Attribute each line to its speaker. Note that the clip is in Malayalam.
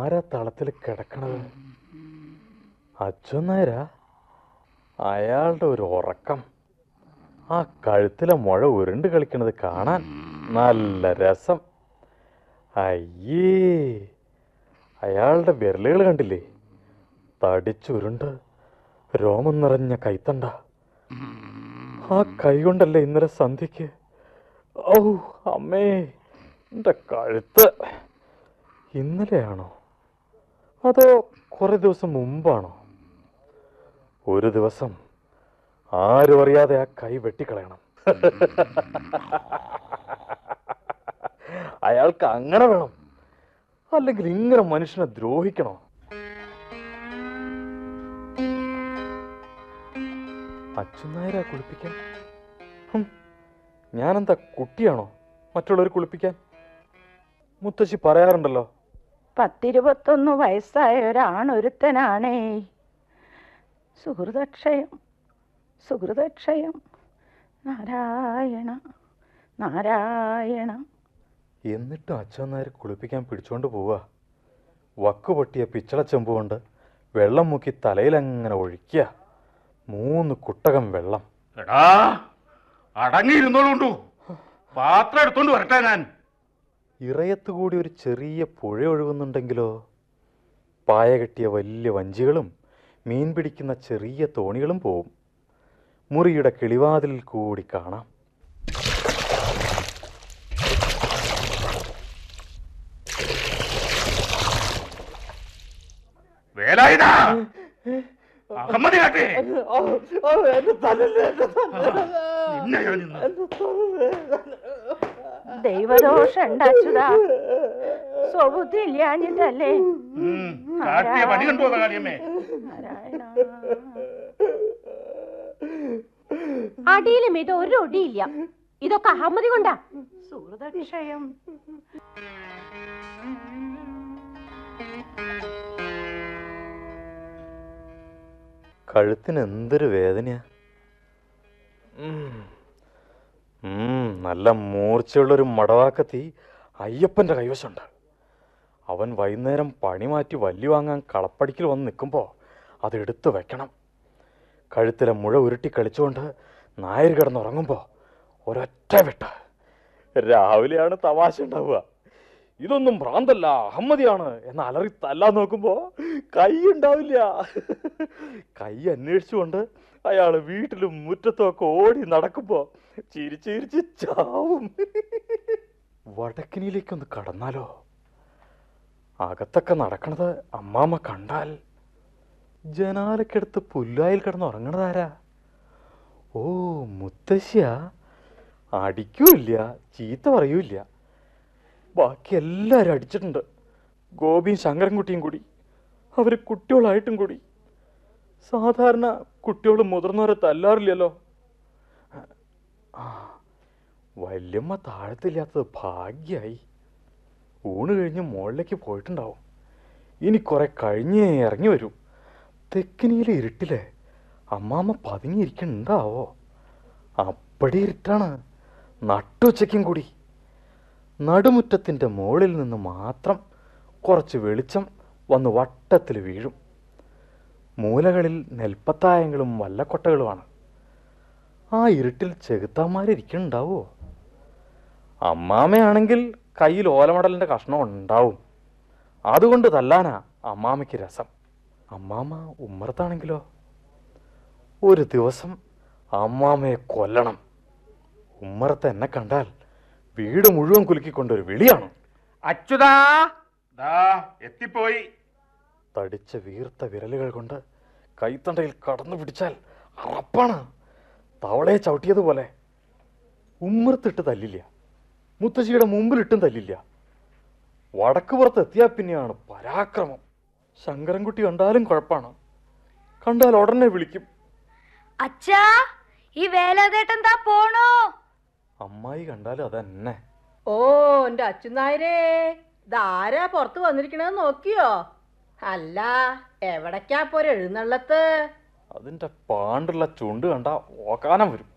Speaker 1: ആരാ തളത്തിൽ കിടക്കണത് അച്ഛൻ നേരാ അയാളുടെ ഒരു ഉറക്കം ആ കഴുത്തിലെ മുഴ ഉരുണ്ട് കളിക്കണത് കാണാൻ നല്ല രസം അയ്യേ അയാളുടെ വിരലുകൾ കണ്ടില്ലേ തടിച്ചുരുണ്ട് രോമം നിറഞ്ഞ കൈത്തണ്ട ആ കൈ കൊണ്ടല്ലേ ഇന്നലെ സന്ധ്യക്ക് ഔ അമ്മേ എൻ്റെ കഴുത്ത് ഇന്നലെയാണോ അതോ കുറെ ദിവസം മുമ്പാണോ ഒരു ദിവസം ആരും അറിയാതെ ആ കൈ വെട്ടിക്കളയണം അയാൾക്ക് അങ്ങനെ വേണം അല്ലെങ്കിൽ ഇങ്ങനെ മനുഷ്യനെ ദ്രോഹിക്കണോ അച്ഛനായരാ കുളിപ്പിക്കാൻ ഹും, ഞാനെന്താ കുട്ടിയാണോ മറ്റുള്ളവർ കുളിപ്പിക്കാൻ മുത്തശ്ശി പറയാറുണ്ടല്ലോ
Speaker 2: പത്തിരുപത്തൊന്ന് വയസ്സായ ഒരാണൊരുത്തനാണേ സുഹൃതക്ഷയം സുഹൃതക്ഷയം നാരായണ നാരായണ
Speaker 1: എന്നിട്ടും അച്ഛനായർ കുളിപ്പിക്കാൻ പിടിച്ചോണ്ട് പോവുക വക്ക് പൊട്ടിയ പിച്ചള ചെമ്പ് കൊണ്ട് വെള്ളം മുക്കി തലയിലങ്ങനെ ഒഴിക്കുക മൂന്ന് കുട്ടകം വെള്ളം
Speaker 3: എടാ അടങ്ങിയിരുന്നോളുണ്ടു പാത്രം എടുത്തോണ്ട് വരട്ടെ ഞാൻ
Speaker 1: ഇറയത്ത് കൂടി ഒരു ചെറിയ പുഴ ഒഴുകുന്നുണ്ടെങ്കിലോ പായ കെട്ടിയ വലിയ വഞ്ചികളും മീൻ പിടിക്കുന്ന ചെറിയ തോണികളും പോവും മുറിയുടെ കിളിവാതിലിൽ കൂടി കാണാം
Speaker 3: വേലായുധാ അഹമ്മദ് കാട്ടെ നിന്നെ ഞാൻ ഇന്ന്
Speaker 2: ദൈവദോഷം ഉണ്ടാച്ചുതാ സ്വബുദ്ധി ഇല്ലാഞ്ഞിട്ടല്ലേ
Speaker 3: ഉം, കാട്ടിയ പണി കണ്ടു കാര്യമേ
Speaker 2: നാരായണ
Speaker 4: അടിയിലും ഇത് ഒരു ഒടിയില്ല ഇതൊക്കെ അഹമ്മതി കൊണ്ടാ
Speaker 2: സുഹൃതക്ഷയം
Speaker 1: കഴുത്തിന് എന്തൊരു വേദനയാ ഉം. ഉം, നല്ല മൂർച്ചയുള്ളൊരു മടവാക്കത്തി അയ്യപ്പൻ്റെ കൈവശമുണ്ട് അവൻ വൈകുന്നേരം പണി മാറ്റി വല്ലി വാങ്ങാൻ കളപ്പടിക്കൽ വന്ന് നിൽക്കുമ്പോൾ അത് എടുത്തു വെക്കണം കഴുത്തിലെ മുഴ ഉരുട്ടി കളിച്ചുകൊണ്ട് നായർ കിടന്നുറങ്ങുമ്പോൾ ഒരൊറ്റ വെട്ട് രാവിലെയാണ് തമാശ ഉണ്ടാവുക ഇതൊന്നും ഭ്രാന്തല്ല അഹമ്മദിയാണ് എന്ന് അലറി തല്ലാൻ നോക്കുമ്പോ കൈ ഉണ്ടാവില്ല കൈ അന്വേഷിച്ചുകൊണ്ട് അയാൾ വീട്ടിലും മുറ്റത്തും ഒക്കെ ഓടി നടക്കുമ്പോ ചിരിച്ച് ചിരിച്ച് ചാവും വടക്കിനിയിലേക്കൊന്ന് കടന്നാലോ അകത്തൊക്കെ നടക്കണത് അമ്മാമ്മ കണ്ടാൽ ജനാലക്കടുത്ത് പുല്ലായിൽ കിടന്ന് ഉറങ്ങണതാരാ ഓ മുത്തശ്ശിയാ അടിക്കൂല്ല ചീത്ത പറയൂല്ല ബാക്കി എല്ലാവരും അടിച്ചിട്ടുണ്ട് ഗോപിയും ശങ്കരൻകുട്ടിയും കൂടി അവർ കുട്ടികളായിട്ടും കൂടി സാധാരണ കുട്ടികൾ മുതിർന്നവരെ തല്ലാറില്ലല്ലോ ആ വല്യമ്മ താഴത്തില്ലാത്തത് ഭാഗ്യായി ഊണ് കഴിഞ്ഞ് മുകളിലേക്ക് പോയിട്ടുണ്ടാവും ഇനി കുറെ കഴിഞ്ഞേ ഇറങ്ങി വരൂ തെക്കിനിയിലെ ഇരുട്ടിലെ അമ്മാമ്മ പതുങ്ങിയിരിക്കണ്ടാവോ അപ്പടി ഇരുട്ടാണ് നട്ടുച്ചയ്ക്കും കൂടി നടുമുറ്റത്തിൻ്റെ മുകളിൽ നിന്ന് മാത്രം കുറച്ച് വെളിച്ചം വന്ന് വട്ടത്തിൽ വീഴും മൂലകളിൽ നെൽപ്പത്തായങ്ങളും വല്ലക്കൊട്ടകളുമാണ് ആ ഇരുട്ടിൽ ചെകുത്താന്മാരിയ്ക്കുന്നുണ്ടാവോ അമ്മാമയാണെങ്കിൽ കയ്യിൽ ഓലമടലിൻ്റെ കഷ്ണം ഉണ്ടാവും അതുകൊണ്ട് തല്ലാനാ അമ്മാമയ്ക്ക് രസം അമ്മാമ ഉമ്മറത്താണെങ്കിലോ ഒരു ദിവസം അമ്മാമയെ കൊല്ലണം ഉമ്മറത്ത് എന്നെ കണ്ടാൽ വീട് മുഴുവൻ കുലുക്കിക്കൊണ്ടൊരു വിളിയാണ്
Speaker 3: അച്യുതാ ദാ എത്തിപ്പോയി
Speaker 1: തടിച്ച വീർത്ത വിരലുകൾ കൊണ്ട് കൈത്തണ്ടയിൽ കടന്നു പിടിച്ചാൽ അറപ്പാണ് തവളയെ ചവിട്ടിയതുപോലെ ഉമ്മറത്തിട്ട് തല്ലില്ല മുത്തശ്ശിയുടെ മുമ്പിലിട്ടും തല്ലില്ല വടക്ക് പുറത്ത് എത്തിയാൽ പിന്നെയാണ് പരാക്രമം ശങ്കരൻകുട്ടി കണ്ടാലും കുഴപ്പമാണ് കണ്ടാൽ ഉടനെ വിളിക്കും
Speaker 4: അച്ഛാ ഈ വേലാതേട്ടൻ താ പോണോ
Speaker 1: അമ്മായി കണ്ടാലും അതന്നെ
Speaker 5: ഓ എന്റെ അച്ഛനായരേ ഇതാരാ പുറത്ത് വന്നിരിക്കണെന്ന് നോക്കിയോ അല്ല എവിടേക്കാ പോരെ എഴുന്നള്ളത്ത്
Speaker 1: അതിൻ്റെ പാണ്ടുള്ള ചുണ്ട് കണ്ട ഓക്കാനം വരും